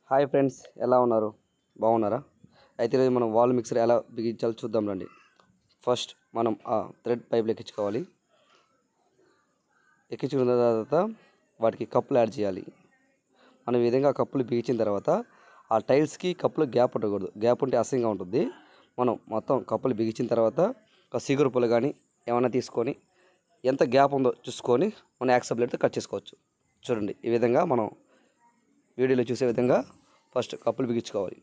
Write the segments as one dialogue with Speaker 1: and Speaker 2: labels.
Speaker 1: hi friends ఎలా ఉన్నారు బాగున్నారా అయితే ఈరోజు మనం వాల్ మిక్సర్ ఎలా బిగించాలో చూద్దాం రండి ఫస్ట్ మనం ఆ థ్రెడ్ పైపులు ఎక్కించుకోవాలి ఎక్కించుకున్న తర్వాత వాటికి కప్పులు యాడ్ చేయాలి మనం ఈ విధంగా కప్పులు బిగించిన తర్వాత ఆ టైల్స్కి కప్పులు గ్యాప్ ఉండకూడదు గ్యాప్ ఉంటే అసహ్యంగా ఉంటుంది మనం మొత్తం కప్పులు బిగించిన తర్వాత ఒక సిగురు పుల్ల కానీ ఏమైనా తీసుకొని ఎంత గ్యాప్ ఉందో చూసుకొని మనం యాక్సెప్ట్ బ్లేడ్తో కట్ చేసుకోవచ్చు చూడండి ఈ విధంగా మనం వీడియోలో చూసే విధంగా ఫస్ట్ కప్పులు బిగించుకోవాలి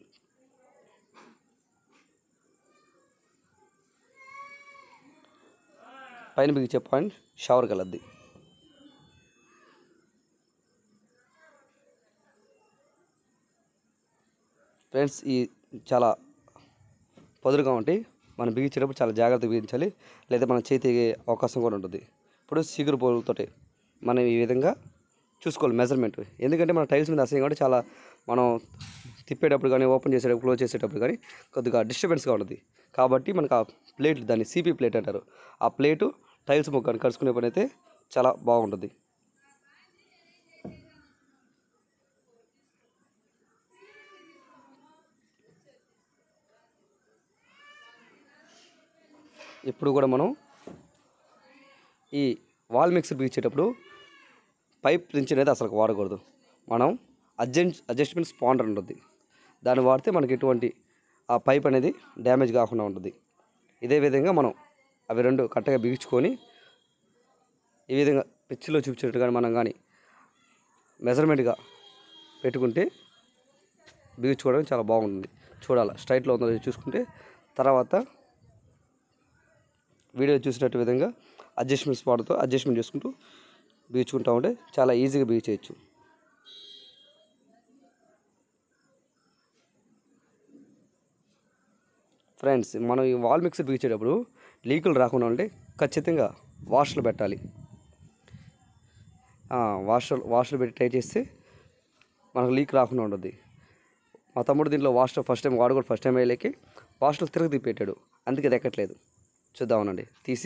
Speaker 1: పైన బిగించే పాయింట్ షవర్ కలద్ది ఫ్రెండ్స్ ఈ చాలా పొదురుగా ఉంటాయి మనం బిగించేటప్పుడు చాలా జాగ్రత్తగా బిగించాలి లేదా మన చేతి తెగే అవకాశం కూడా ఉంటుంది ఇప్పుడు సిగురు పోలుతోటి మనం ఈ విధంగా చూసుకోవాలి మెజర్మెంట్ ఎందుకంటే మన టైల్స్ మీద అసహ్యం కాబట్టి చాలా మనం తిప్పేటప్పుడు కానీ ఓపెన్ చేసేటప్పుడు క్లోజ్ చేసేటప్పుడు కానీ కొద్దిగా డిస్టర్బెన్స్గా ఉంటుంది కాబట్టి మనకు ఆ ప్లేట్ దాన్ని సిపి ప్లేట్ అంటారు ఆ ప్లేటు టైల్స్ ముక్కని కలుసుకునే పని అయితే చాలా బాగుంటుంది ఇప్పుడు కూడా మనం ఈ వాల్ మిక్సర్ బిగించేటప్పుడు పైప్ రించ్ అనేది అసలు వాడకూడదు మనం అడ్జస్ట్ అడ్జస్ట్మెంట్ స్పాండర్ ఉంటుంది దాన్ని వాడితే మనకి ఎటువంటి ఆ పైప్ అనేది డ్యామేజ్ కాకుండా ఉంటుంది ఇదే విధంగా మనం అవి రెండు కరెక్ట్గా బిగించుకొని ఈ విధంగా పిచ్చిలో చూపించినట్టు కానీ మనం కానీ మెజర్మెంట్గా పెట్టుకుంటే బిగించుకోవడం చాలా బాగుంటుంది చూడాలి స్ట్రైట్లో ఉందో లేదో చూసుకుంటే తర్వాత వీడియో చూసినట్టు విధంగా అడ్జస్ట్మెంట్ స్పాట్తో అడ్జస్ట్మెంట్ చేసుకుంటూ బిగించుకుంటూ ఉంటే చాలా ఈజీగా బిగించేయచ్చు ఫ్రెండ్స్ మనం ఈ వాల్ మిక్సర్ బిగించేటప్పుడు లీకులు రాకుండా ఉంటే ఖచ్చితంగా వాష్లో పెట్టాలి వాష్ వాష్లో పెట్టి ట్రై చేస్తే మనకు లీక్ రాకుండా ఉంటుంది మా తమ్ముడు దీంట్లో వాష్లో ఫస్ట్ టైం వాడు కూడా ఫస్ట్ టైం వేయలేకి వాష్లో తిరగ తిప్పెట్టాడు అందుకే అది ఎక్కట్లేదు చూద్దామనండి తీసి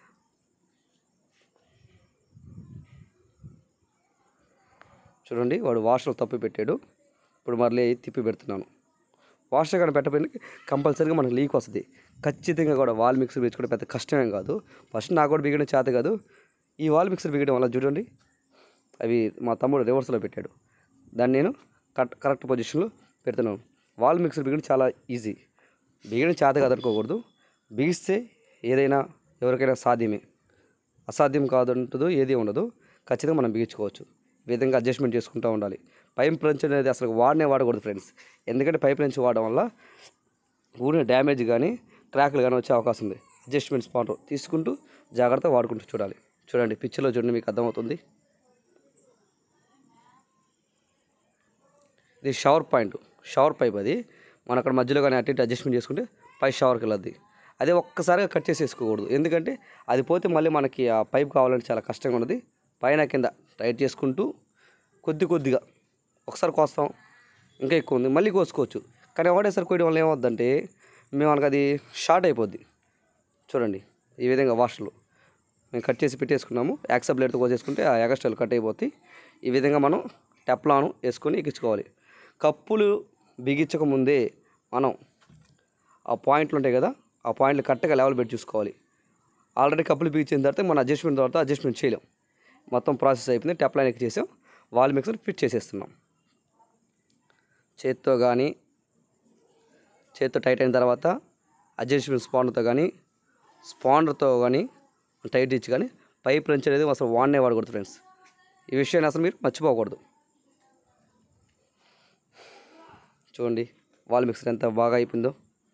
Speaker 1: చూడండి వాడు వాష్లో తప్పి పెట్టాడు ఇప్పుడు మళ్ళీ తిప్పి పెడుతున్నాను వాష్లో కానీ పెట్టకపోయినా కంపల్సరీగా మనకు లీక్ వస్తుంది ఖచ్చితంగా కూడా వాల్ మిక్సర్ బిగించుకోవడం పెద్ద కష్టమేం కాదు ఫస్ట్ నాకు కూడా బిగడం చేత కాదు ఈ వాల్ మిక్సర్ బిగడం వల్ల చూడండి అవి మా తమ్ముడు రివర్స్లో పెట్టాడు దాన్ని నేను కరెక్ట్ కరెక్ట్ పొజిషన్లో పెడుతున్నాను వాల్ మిక్సర్ బిగడం చాలా ఈజీ బిగడం చేత కాదు అనుకోకూడదు బిగిస్తే ఏదైనా ఎవరికైనా సాధ్యమే అసాధ్యం కాదంటదు ఏది ఉండదు ఖచ్చితంగా మనం బిగించుకోవచ్చు ఈ విధంగా అడ్జస్ట్మెంట్ చేసుకుంటూ ఉండాలి పైప్ రంచ్ అనేది అసలు వాడనే వాడకూడదు ఫ్రెండ్స్ ఎందుకంటే పైప్ రంచ్ వాడడం వల్ల ఊరిన డ్యామేజ్ కానీ క్రాక్లు కానీ వచ్చే అవకాశం ఉంది అడ్జస్ట్మెంట్ స్పాట్ తీసుకుంటూ జాగ్రత్తగా వాడుకుంటూ చూడాలి చూడండి పిక్చర్లో చూడండి మీకు అర్థమవుతుంది ఇది షవర్ పాయింట్ షవర్ పైప్ అది మనం అక్కడ మధ్యలో కానీ అటు ఇటు అడ్జస్ట్మెంట్ చేసుకుంటే పై షవర్కి వెళ్ళద్ది అదే ఒక్కసారిగా కట్ చేసేసుకోకూడదు ఎందుకంటే అది పోతే మళ్ళీ మనకి ఆ పైప్ కావాలంటే చాలా కష్టంగా ఉన్నది పైన కింద టైట్ చేసుకుంటూ కొద్ది కొద్దిగా ఒకసారి కోస్తాం ఇంకా ఎక్కువ ఉంది మళ్ళీ కోసుకోవచ్చు కానీ ఒకటేసారి కోయడం వల్ల ఏమవుద్దంటే మేము మనకు అది షార్ట్ అయిపోద్ది చూడండి ఈ విధంగా వాష్లో మేము కట్ చేసి పెట్టేసుకున్నాము యాక్సా బ్లేడ్తో కోసేసుకుంటే ఆ ఎగస్ట్రాలు కట్ అయిపోతాయి ఈ విధంగా మనం టెప్లాను వేసుకొని ఎక్కించుకోవాలి కప్పులు బిగించక ముందే మనం ఆ పాయింట్లు ఉంటాయి కదా ఆ పాయింట్లు కరెక్ట్గా లెవెల్ పెట్టి చూసుకోవాలి ఆల్రెడీ కప్పులు బిగించిన తర్వాత మనం అడ్జస్ట్మెంట్ తర్వాత అడ్జస్ట్మెంట్ చేయలేం మొత్తం ప్రాసెస్ అయిపోయింది టెప్ లైన్ చేసాం వాల్ మిక్సర్ ఫిట్ చేసేస్తున్నాం చేత్తో కానీ చేత్తో టైట్ అయిన తర్వాత అడ్జస్ట్మెంట్ స్పాండర్తో కానీ స్పాండర్తో కానీ టైట్ ఇచ్చి కానీ పైప్ రంచ్ అనేది అసలు వాడనే వాడకూడదు ఫ్రెండ్స్ ఈ విషయాన్ని అసలు మీరు మర్చిపోకూడదు చూడండి వాల్ మిక్సర్ ఎంత బాగా అయిపోయిందో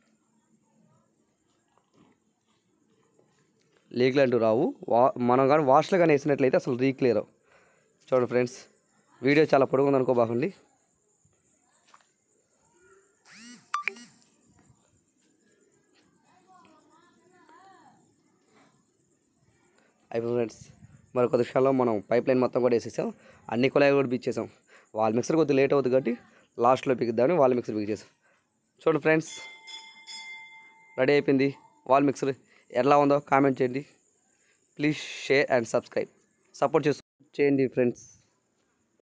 Speaker 1: లీక్లు అంటూ రావు వా మనం కానీ వాష్లో కానీ వేసినట్లయితే అసలు లీక్ లేరు చూడండి ఫ్రెండ్స్ వీడియో చాలా పొడుగుంది అనుకోబాకండి అయిపోయింది ఫ్రెండ్స్ మరి కొద్ది క్షణంలో మనం పైప్ లైన్ మొత్తం కూడా వేసేసాం అన్ని కుళాయి కూడా బిచ్చేసాం వాల్ మిక్సర్ కొద్దిగా లేట్ అవుతుంది కాబట్టి లాస్ట్లో బిగిద్దామని వాల్ మిక్సర్ బిగిచేసాం చూడండి ఫ్రెండ్స్ రెడీ అయిపోయింది వాల్ మిక్సర్ ఎలా ఉందో కామెంట్ చేయండి please share and subscribe support చేస్తూ చేయండి ఫ్రెండ్స్